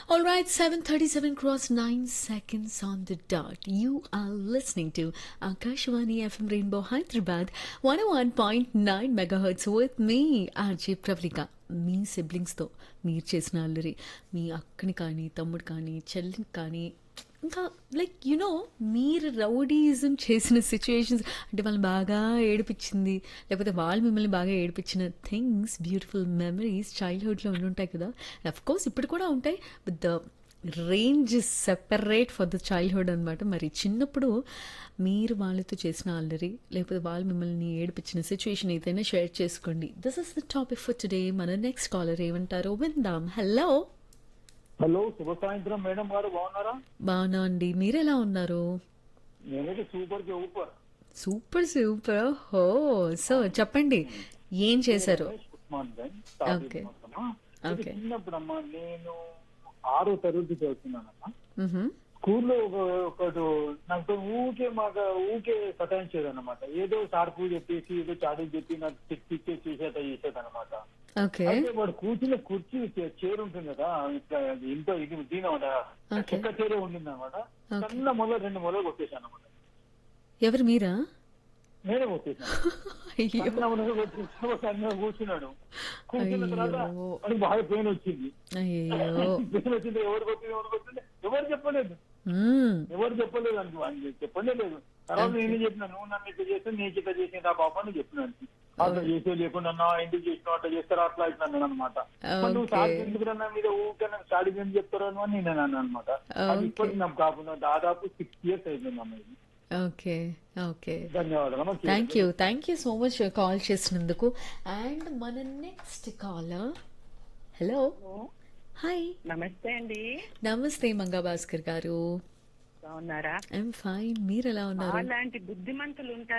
All right, 7:37 cross 9 seconds on the dot. You are listening to Akashwani FM Rainbow Hyderabad 101.9 megahertz with me, RJ Pravlika. మీ సిబ్లింగ్స్తో మీరు చేసిన అల్లరి మీ అక్కని కానీ తమ్ముడు కానీ చెల్లిని కానీ ఇంకా లైక్ యునో మీరు రౌడీజం చేసిన సిచ్యుయేషన్స్ అంటే వాళ్ళని బాగా ఏడిపించింది లేకపోతే వాళ్ళు మిమ్మల్ని బాగా ఏడిపించిన థింగ్స్ బ్యూటిఫుల్ మెమరీస్ చైల్డ్హుడ్లో ఉండుంటాయి కదా అఫ్ కోర్స్ ఇప్పుడు కూడా ఉంటాయి but the range separate for the childhood అనమాట మరి చిన్నప్పుడు మీరు వాళ్ళతో చేసిన అల్లరి లేకపోతే వాళ్ళు మిమ్మల్ని ఏడిపించిన సిచ్యువేషన్ ఏదైనా షేర్ చేసుకోండి this is the topic for today మన నెక్స్ట్ కాలర్ ఏమంటారో విందాం హలో హలో శుభ సాయంత్రం మేడం గారు బాగున్నారా బాగున్నా అండి మీరు ఎలా ఉన్నారు నేనైతే సూపర్ కి ఊపర్ సూపర్ సూపర్ హో సో చెప్పండి ఏం చేశారు రమేష్ ఉస్మాన్ బెన్ Okay. Okay. చిన్నప్పుడు అమ్మా నేను ఆరో తరగతి చదువుతున్నానమ్మా మ్హూ. స్కూల్లో ఒక ఒకడు నాకు ఊకే మాకు ఊకే సతాయించేది అనమాట ఏదో షార్పు చెప్పేసి ఏదో చాడీ చెప్పి నాకు తిప్పి చేసేట చేసేది అనమాట ఓకే అయితే వాడు కూర్చున్న కుర్చీ చే- చైర్ ఉంటుంది కదా ఇట్లా ఇంట్లో ఇది దీని Okay. చెక్క చైరే ఉండింది అనమాట Okay. చిన్న మొదలు రెండు మొదలు కొట్టేశాను అనమాట ఎవరు మీరా నేనే కొట్టేశాను అయ్యో కన్నమునగా కొట్టేసాను ఒక అన్న కూర్చున్నాడు కూర్చున్న తర్వాత అయ్యో. వాడికి బాగా పెయిన్ వచ్చింది అయ్యో పెయిన్ వచ్చింది ఎవరు కొట్టింది ఎవరు కొట్టింది ఎవరు చెప్పలేదు మ్మ్. ఎవరు చెప్పలేదు అనుకో వాడికి చెప్పనే లేదు తర్వాత నేను చెప్పిన నువ్వు నన్ను ఇట్లా చేస్తే నీకు ఇట్లా చేసిన ఆ పాప అని చెప్పినాను అట్లా చేసే లేకుండా అన్నా ఎందుకు చేసినావు అట్లా చేస్తారా అట్లా ఇట్లా అన్నాను అనమాట నువ్వు Okay. సాడి ఎందుకు నా మీద ఊరికే నాకు సాడి ఎందుకు చెప్తారు అని నేను అన్నాను అనమాట అది Okay. ఇప్పటికి నాకు కాకుండా దాదాపు సిక్స్ ఇయర్స్ అయిపోయింది అమ్మ ఇది ఓకే ఓకే ధన్యవాదాలు అమ్మ. Thank you thank you so much call చేసినందుకు అండ్ మన నెక్స్ట్ కాలర్ హలో హాయ్ నమస్తే అండి నమస్తే మంగా భాస్కర్ గారు బాగున్నారా ఐఎమ్ ఫైన్ మీరు ఎలా ఉన్నారు అలాంటి బుద్ధిమంతులు ఉంటారు